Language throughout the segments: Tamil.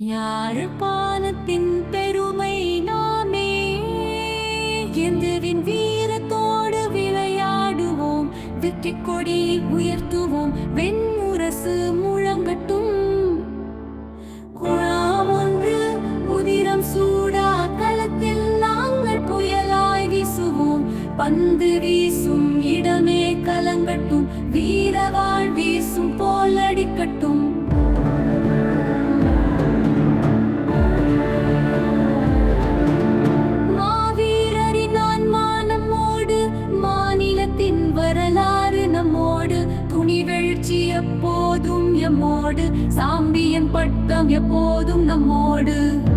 யாழ்ப்பாணத்தின் பெருமை நாமே எந்தவின் வீரத்தோடு விளையாடுவோம் வெற்றி கொடி உயர்த்துவோம் வெண்முரசு முழங்கட்டும் குழாம் ஒன்று உதிரம் சூடா களத்தில் நாங்கள் புயலாய் வீசுவோம் பந்து வீசும் இடமே கலங்கட்டும் வீரவாள் வீசும் போல் அடிக்கட்டும் மாவீரரின் ஆன்மா நம்மோடு மாநிலத்தின் வரலாறு நம்மோடு துணிவெழுச்சி எப்போதும் எம்மோடு சாம்பியன் பட்டம் எப்போதும் நம்மோடு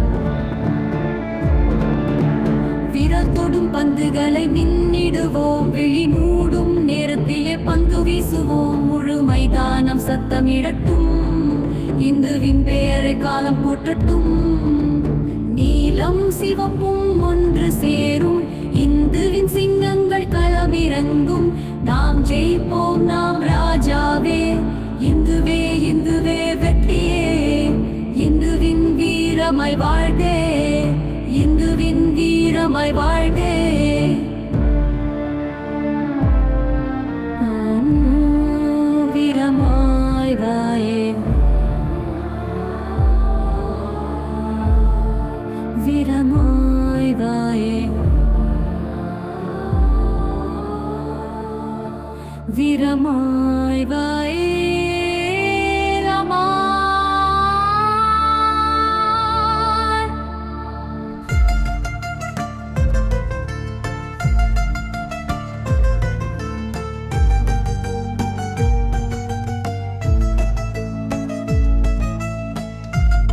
விரல் தொடும் பந்துகளை மின்னிடுவோம் விழி மூடும் நேரத்திலே பந்து வீசுவோம் முழு மைதானம் சத்தமிடட்டும் இந்துவின் பெயரை காலம் போற்றட்டும் நீலம் சிவப்பும் ஒன்று சேரும் இந்துவின் சிங்கங்கள் களமிறங்கும் நாம் ஜெயிப்போம் நாம் ராஜாவே இந்துவே இந்துவே வெற்றியே இந்துவின் வீரமாய் வாழ்தே இந்துவின் வீரமாய் வாழ்தே உம், வீரமாய் வாயே வீரமாய் வாயே வீரமாய்